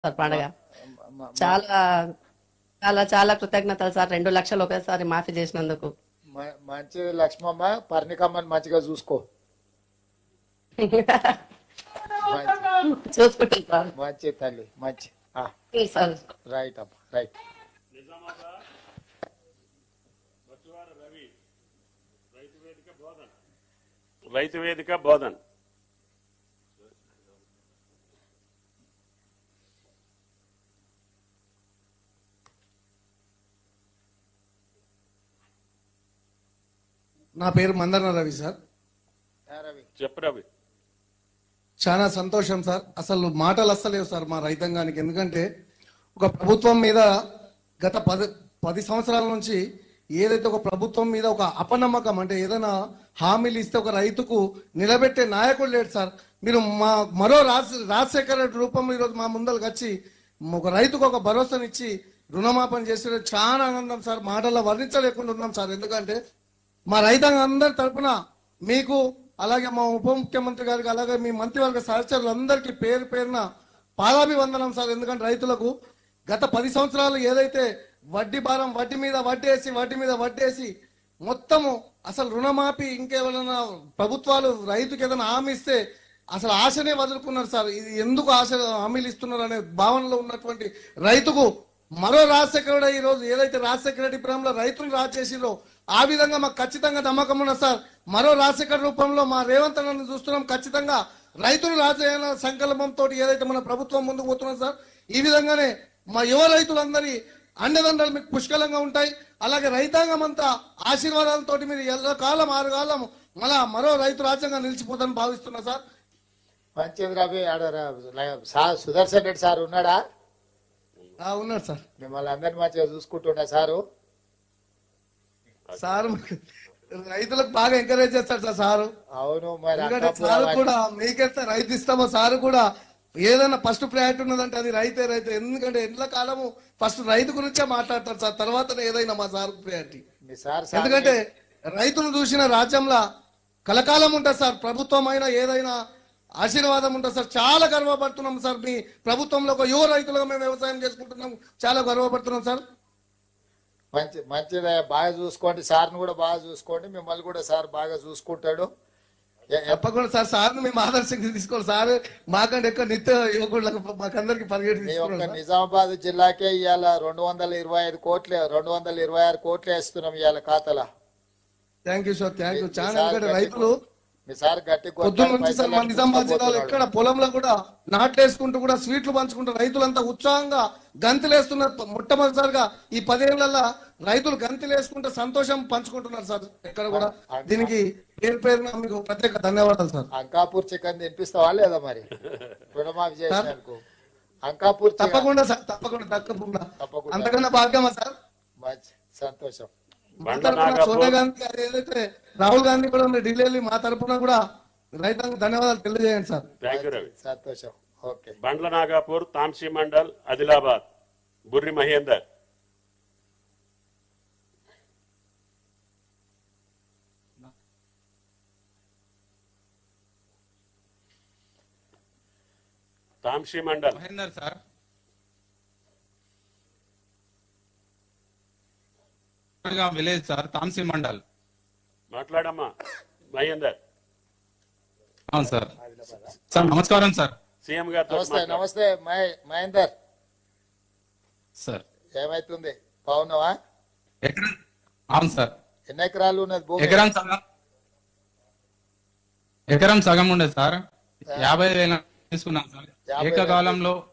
Sir పండగ మ- మ- చాలా చాలా చాలా కృతజ్ఞతలు సార్ రెండు లక్షలు ఒకేసారి మాఫీ చేసినందుకు మ- మంచిది లక్ష్మమ్మ పర్ణికమ్మని మంచిగా చూసుకో మంచి- చూసుకుంటాం సార్ మంచి తల్లి మంచి ఆ, సార్ రైట్ అమ్మ రైట్ రైతు వేదిక బోధన్ నా పేరు మందన రవి సార్ ఆ, రవి చెప్పు రవి చాలా సంతోషం సార్ అసలు మాటలు అస్సలేవు సార్ మా రైతాంగానికి ఎందుకంటే ఒక ప్రభుత్వం మీద గత పది పది సంవత్సరాల నుంచి ఏదైతే ఒక ప్రభుత్వం మీద ఒక అపనమ్మకం అంటే ఏదైనా హామీలు ఇస్తే ఒక రైతుకు నిలబెట్టే నాయకుడు లేడు సార్ మీరు మా మరో రాజ్ రాజశేఖర రెడ్డి రూపంలో ఈరోజు మా ముందరకు వచ్చి ఒక రైతుకు ఒక భరోసానిచ్చి రుణమాపన చేసిన చాలా ఆనందం సార్ మాటల్లో వర్ణించలేకుండా ఉన్నాం సార్ ఎందుకంటే మా రైతాంగం అందరి తరపున మీకు అలాగే మా ఉప ముఖ్యమంత్రి గారికి అలాగే మీ మంత్రివర్గ సహచరులందరికీ పేరు పేరున పాదాభివందనం సార్ ఎందుకంటే రైతులకు గత పది సంవత్సరాలు ఏదైతే వడ్డీ భారం వడ్డీ మీద వడ్డేసి వడ్డీ మీద వడ్డేసి మొత్తము అసలు రుణమాఫీ ఇంకేమైనా ప్రభుత్వాలు రైతుకి ఏదైనా హామీ ఇస్తే అసలు ఆశనే వదులుకున్నారు సార్ ఇది ఎందుకు ఆశ హామీలు ఇస్తున్నారు అనే భావనలో ఉన్నటువంటి రైతుకు మరో రాజశేఖరుడు ఈ రోజు ఏదైతే రాజశేఖర రెడ్డి ప్రేమలో రైతులు రాజు చేసిరో ఆ విధంగా మాకు ఖచ్చితంగా నమ్మకం ఉన్నది సార్ మరో రాజశేఖర రూపంలో మా రేవంత్ అన్నని చూస్తున్నాం ఖచ్చితంగా రైతులు రాజైన సంకల్పంతో ఏదైతే మన ప్రభుత్వం ముందుకు పోతున్నది సార్ ఈ విధంగానే మా యువ రైతులందరి అండదండలు మీకు పుష్కలంగా ఉంటాయి అలాగే రైతాంగం అంతా ఆశీర్వాదాలతో మీరు ఎల్లకాలం ఆరు కాలం మళ్ళా మరో రైతు రాజ్యంగా నిలిచిపోతానని భావిస్తున్నా సార్ మంచిది రవి ఆడ ర- ల- సార్ సుదర్శన్ రెడ్డి సార్ ఉన్నాడా ఆ, ఉన్నాడు సార్ మిమ్మల్ని అందరిని మంచిగా చూసుకుంటున్నా సారు సార్ రైతులకు బాగా ఎంకరేజ్ చేస్తాడు సార్ సారు అవును మరి ఎందుకంటే అక్కాపురం సారు వాటి- కూడా మీకెంత రైతు ఇస్తామో సారు కూడా ఏదైనా ఫస్ట్ ప్రయారిటీ ఉన్నదంటే అది రైతే రైతు ఎందుకంటే ఎండ్ల కాలము ఫస్ట్ రైతు గురించే మాట్లాడతారు సార్ తర్వాత ఏదైనా మా సార్ ప్రయారిటీ మీ సార్ సార్ ఎందుకంటే రైతును చూసిన రాజ్యంలో కలకాలం ఉంటుంది సార్ ప్రభుత్వం అయినా ఏదైనా ఆశీర్వాదం ఉంటుంది సార్ చాలా గర్వపడుతున్నాం సార్ మీ ప్రభుత్వంలో ఒక యువ రైతులుగా మేము వ్యవసాయం చేసుకుంటున్నాం చాలా గర్వపడుతున్నాం సార్ మంచి మంచిదే బాగా చూసుకోండి సార్ని కూడా బాగా చూసుకోండి మిమ్మల్ని కూడా సార్ బాగా చూసుకుంటాడు ఎ- ఎ- తప్పకుండా సార్ సార్ని మేము ఆదర్శంగా తీసుకోవాలి సార్ మాకంటే ఎక్కువ నిత్య యువకులకు మాకందరికి పరిగెట్టి మీ యొక్క తీసుకున్నాం సార్. నిజామాబాద్ జిల్లాకే ఇవాళ రెండు వందల ఇరవై ఐదు కోట్లు రెండు వందల ఇరవై ఆరు కోట్లు వేస్తున్నాం ఇవాళ ఖాతాలో thank you sir thank you మీ చాలా సార్ ఎందుకంటే గట్టి రైతులు మీ సార్ గట్టి పొద్దున్న కొట్టాలి, నుంచి సార్ మన పైసలు నిజామాబాద్ జిల్లాలో తీసుకుపోతున్నాడు. ఎక్కడ పొలంలో కూడా నాట్లేసుకుంటూ కూడా స్వీట్లు పంచుకుంటూ రైతులంతా ఉత్సాహంగా గంతులేస్తున్నారు మొట్టమొదటిసారిగా ఈ పదేళ్లలో రైతులు గంతులేసుకుంటూ సంతోషం పంచుకుంటున్నారు సార్ ఎక్కడ కూడా దీనికి పేరు పేరున మీకు ప్రత్యేక ధన్యవాదాలు సార్ అంకాపూర్ చికెన్ తినిపిస్తావా లేదా మరి రుణమాఫీ చేసినందుకు అంకాపూర్ చికెన్ తప్పకుండా సార్ తప్పకుండా తప్పకుండా తప్పకుండా. అంతకన్నా భాగ్యమా సార్ మంచి సంతోషం మా బండ తరపున నాగపూర్. సోనియా గాంధీ గారు ఏదైతే రాహుల్ గాంధీ కూడా ఉన్న ఢిల్లీ మా తరపున కూడా రైతాంగ ధన్యవాదాలు తెలియజేయండి సార్ థ్యాంక్ యూ రవి సంతోషం okay Bandla Nagapur Tamsi mandal Adilabad Burri Mahender Tamsi mandal Mahender sir village sir Tamsi mandal మాట్లాడమ్మా మహేందర్ అవును సార్ సార్ నమస్కారం సార్ సీఎం గారితో నమస్తే మాట్లాడు. నమస్తే మహే- మహేందర్ సార్ ఏమైతుంది బాగున్నావా ఎకరం అవును సార్ ఎన్ని ఎకరాలు ఉన్నది భూమి ఎకరం సగం ఎకరం సగం ఉండేది సార్ యాభై వేల తీసుకున్నాం సార్ యాభై వేలు. ఏకకాలంలో